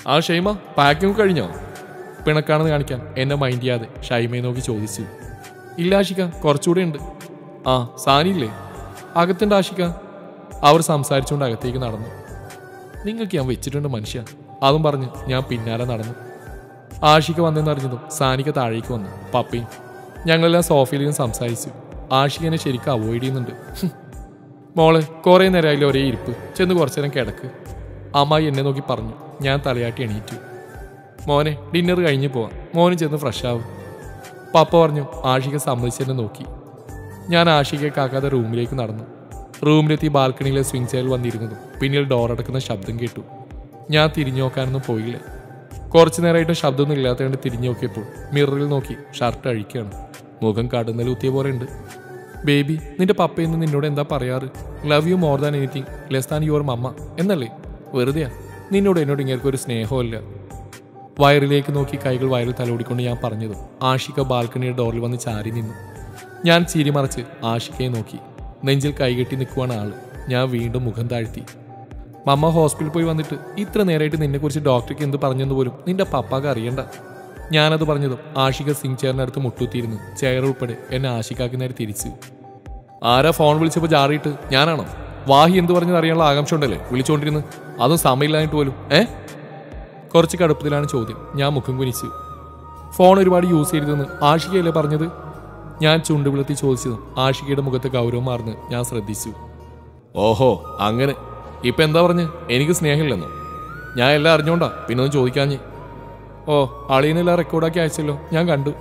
ആ ഷൈമ പാക്കിംഗ് കഴിഞ്ഞോ പിണക്കാണെന്ന് കാണിക്കാൻ എന്നെ മൈൻഡ് ചെയ്യാതെ ഷൈമയെ നോക്കി ചോദിച്ചു ഇല്ല ആഷിക കുറച്ചുകൂടെ ഉണ്ട് ആ സാനിയില്ലേ അകത്തുണ്ട് ആഷിക അവർ സംസാരിച്ചുകൊണ്ട് അകത്തേക്ക് നടന്നു നിങ്ങൾക്ക് ഞാൻ വെച്ചിട്ടുണ്ട് മനുഷ്യ അതും പറഞ്ഞ് ഞാൻ പിന്നാലെ നടന്നു ആഷിക വന്നെന്നറിഞ്ഞതും സാനിക താഴേക്ക് വന്നു പപ്പയും ഞങ്ങളെല്ലാം സോഫയിലും സംസാരിച്ചു ആഷികനെ ശരിക്കും അവോയ്ഡ് ചെയ്യുന്നുണ്ട് ഹും. മോള് കുറേ നേരമായില്ല ഒരേ ഇരിപ്പ് ചെന്ന് കുറച്ചു നേരം കിടക്ക് അമ്മായി എന്നെ നോക്കി പറഞ്ഞു ഞാൻ തലയാട്ടി എണീറ്റു മോനെ ഡിന്നർ കഴിഞ്ഞ് പോവാം മോനും ചെന്ന് ഫ്രഷ് ആവും പപ്പ പറഞ്ഞു ആഷിക സമ്മതിച്ചെന്നെ നോക്കി ഞാൻ ആഷികയെ കാക്കാതെ റൂമിലേക്ക് നടന്നു റൂമിലെത്തി ബാൽക്കണിയിലെ സ്വിംഗ് ചെയറിൽ വന്നിരുന്നതും പിന്നിൽ ഡോർ അടക്കുന്ന ശബ്ദം കേട്ടു ഞാൻ തിരിഞ്ഞു നോക്കാനൊന്നും പോയില്ല കുറച്ചു നേരമായിട്ട് ശബ്ദമൊന്നും ഇല്ലാത്തതുകൊണ്ട് തിരിഞ്ഞു നോക്കിയപ്പോൾ മിററിൽ നോക്കി ഷർട്ട് അഴിക്കുകയാണ് മുഖം കടന്നൽ ഊത്തിയ പോലെ ഉണ്ട് ബേബി നിന്റെ പപ്പയെന്ന് നിന്നോട് എന്താ പറയാറ് love you more than anything less than your mamma എന്നല്ലേ വെറുതെയാ നിന്നോട് എന്നോട് ഇങ്ങനെ ഒരു സ്നേഹമില്ല വയറിലേക്ക് നോക്കി കൈകൾ വയറിൽ തലോടിക്കൊണ്ട് ഞാൻ പറഞ്ഞതും ആഷിക ബാൽക്കണിയുടെ ഡോറിൽ വന്ന് ചാരി നിന്നു ഞാൻ ചിരിമറച്ച് ആഷിക്കയെ നോക്കി നെഞ്ചിൽ കൈകെട്ടി നിൽക്കുവാണ് ആള് ഞാൻ വീണ്ടും മുഖം താഴ്ത്തി മമ്മ ഹോസ്പിറ്റലിൽ പോയി വന്നിട്ട് ഇത്ര നേരമായിട്ട് നിന്നെക്കുറിച്ച് ഡോക്ടർക്ക് എന്ത് പറഞ്ഞെന്ന് പോലും നിന്റെ പപ്പാക്ക് അറിയണ്ട ഞാനത് പറഞ്ഞതും ആഷിക സിംഗ് ചെയറിനടുത്ത് മുട്ടുത്തിയിരുന്നു ചെയർ ഉൾപ്പെടെ എന്നെ ആഷിക്കാക്കി നേരെ തിരിച്ചു ആരാ ഫോൺ വിളിച്ചപ്പോൾ ജാറിയിട്ട് ഞാനാണോ വാഹി എന്ത് പറഞ്ഞത് അറിയാനുള്ള ആകാംക്ഷ ഉണ്ടല്ലേ വിളിച്ചുകൊണ്ടിരുന്ന് അതും സമയമില്ലായിട്ട് പോലും ഏ കുറച്ച് കടുപ്പത്തിലാണ് ചോദ്യം ഞാൻ മുഖം കുനിച്ചു ഫോൺ ഒരുപാട് യൂസ് ചെയ്യരുതെന്ന് ആഷികയല്ലേ പറഞ്ഞത് ഞാൻ ചുണ്ടുവിളത്തി ചോദിച്ചതും ആഷികയുടെ മുഖത്ത് ഗൗരവം മാറുന്ന് ഞാൻ ശ്രദ്ധിച്ചു ഓഹോ അങ്ങനെ ഇപ്പൊ എന്താ പറഞ്ഞ് എനിക്ക് സ്നേഹമില്ലെന്നോ ഞാൻ എല്ലാം അറിഞ്ഞോണ്ടാ പിന്നെ ഒന്നും ചോദിക്കാഞ്ഞ് ഓ അളിയനെല്ലാം റെക്കോർഡാക്കി അയച്ചല്ലോ ഞാൻ കണ്ടു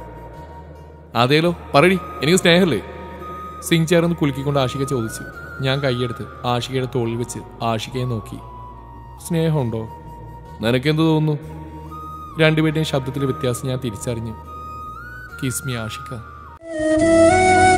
അതേലോ പറയടി എനിക്ക് സ്നേഹമല്ലേ സിംഗ് ചേർന്ന് കുലുക്കിക്കൊണ്ട് ആഷിക ചോദിച്ചു ഞാൻ കൈയെടുത്ത് ആഷികയുടെ തോളിൽ വെച്ച് ആഷികയെ നോക്കി സ്നേഹമുണ്ടോ നിനക്കെന്ത് തോന്നുന്നു രണ്ടുപേരുടെയും ശബ്ദത്തിലെ വ്യത്യാസം ഞാൻ തിരിച്ചറിഞ്ഞു കിസ്മി ആഷിക